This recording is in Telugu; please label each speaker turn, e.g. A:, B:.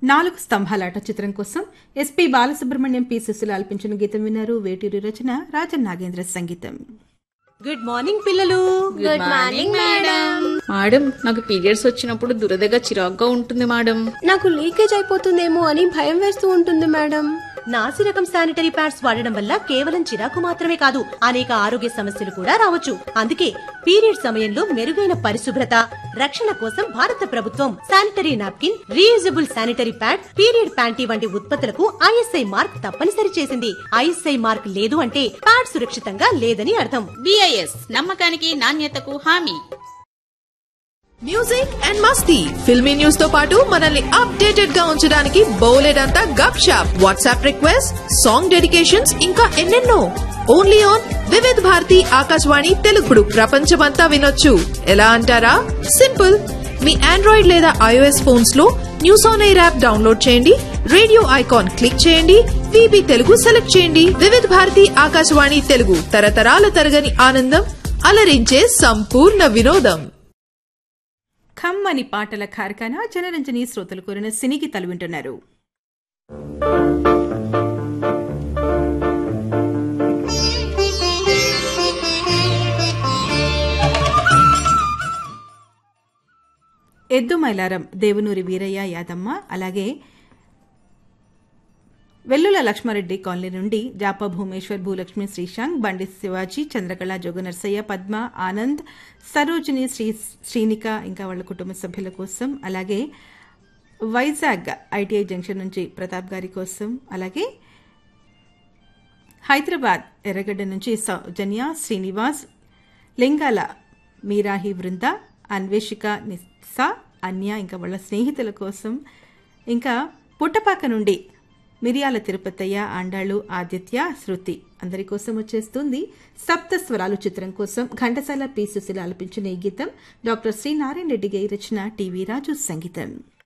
A: నాలుగు స్తంభాలాట చిత్రం కోసం ఎస్పీ బాలసుబ్రహ్మణ్యం పి శిశులు ఆలపించిన గీతం విన్నారు వేటూరి రచన రాజన్ నాగేంద్ర సంగీతం
B: గుడ్ మార్నింగ్ పిల్లలు
C: గుడ్ మార్నింగ్ మేడం
D: మేడం నాకు పీరియడ్స్ వచ్చినప్పుడు దురదగా చిరాగ్గా ఉంటుంది మేడం
C: నాకు లీకేజ్ అయిపోతుందేమో అని భయం వేస్తూ ఉంటుంది మేడం
B: నాసి రకం శానిటరీ ప్యాడ్స్ వాడడం వల్ల కేవలం చిరాకు మాత్రమే కాదు అనేక ఆరోగ్య సమస్యలు కూడా రావచ్చు అందుకే పీరియడ్ సమయంలో మెరుగైన పరిశుభ్రత రక్షణ కోసం భారత ప్రభుత్వం sanitary napkin reusable sanitary pad period panty వంటి ఉత్పత్తులకు ఐఎస్ఐ మార్క్ తప్పనిసరి చేసింది ఐఎస్ఐ మార్క్ లేదు అంటే ప్యాడ్ సురక్షితంగా లేదని అర్థం
D: బిఐఎస్ నమ్మకానికి నాణ్యతకు హామీ
E: మ్యూజిక్ అండ్ మస్తీ ఫిల్మీ న్యూస్ తో పాటు మనల్ని అప్డేటెడ్ గా ఉంచడానికి బౌలెడ్ అంతా గప్ షాప్ వాట్సాప్ రిక్వెస్ట్ సాంగ్ డెడికేషన్స్ ఇంకా ఎన్నెన్నో ఓన్లీ ఆన్ వివిధ్ భారతి ఆకాశవాణి తెలుగుడు ప్రపంచమంతా వినొచ్చు ఎలా అంటారా సింపుల్ మీ ఆండ్రాయిడ్ లేదా ఐఓఎస్ ఫోన్స్ లో news on air app download చేయండి రేడియో ఐకాన్ క్లిక్ చేయండి విబి తెలుగు సెలెక్ట్ చేయండి వివిధ భారతి ఆకాశవాణి తెలుగు తరతరాల తరగని ఆనందం అలరించే సంపూర్ణ వినోదం
A: ఖమ్మని పాటల కార్ఖానా జనరంజని శ్రోతలు కోరిన సినీ గీతాలు వింటున్నారు ఎద్దు మైలారం దేవునూరి వీరయ్య యాదమ్మ అలాగే వెల్లుల లక్ష్మారెడ్డి కాలనీ నుండి జాప భూమేశ్వర్ భూలక్ష్మి శ్రీశాంక్ బండి శివాజీ చంద్రకళ జోగనర్సయ్య పద్మ ఆనంద్ సరోజిని శ్రీ శ్రీనిక ఇంకా వాళ్ళ కుటుంబ సభ్యుల కోసం అలాగే వైజాగ్ ఐటీఐ జంక్షన్ నుంచి ప్రతాప్ గారి కోసం అలాగే హైదరాబాద్ ఎర్రగడ్డ నుంచి సౌజన్య శ్రీనివాస్ లింగాల మీరాహి బృంద అన్వేషిక నిస్సా అన్య ఇంకా వాళ్ళ స్నేహితుల కోసం ఇంకా పుట్టపాక నుండి మిరియాల తిరుపతయ్య ఆండాళ్ళు ఆదిత్య శృతి అందరి కోసం వచ్చేస్తుంది సప్త స్వరాలు చిత్రం కోసం ఘంటసాల పి సుశీల ఆలపించిన ఈ గీతం డాక్టర్ శ్రీ నారాయణ రెడ్డి గారి రచన టీవీ రాజు సంగీతం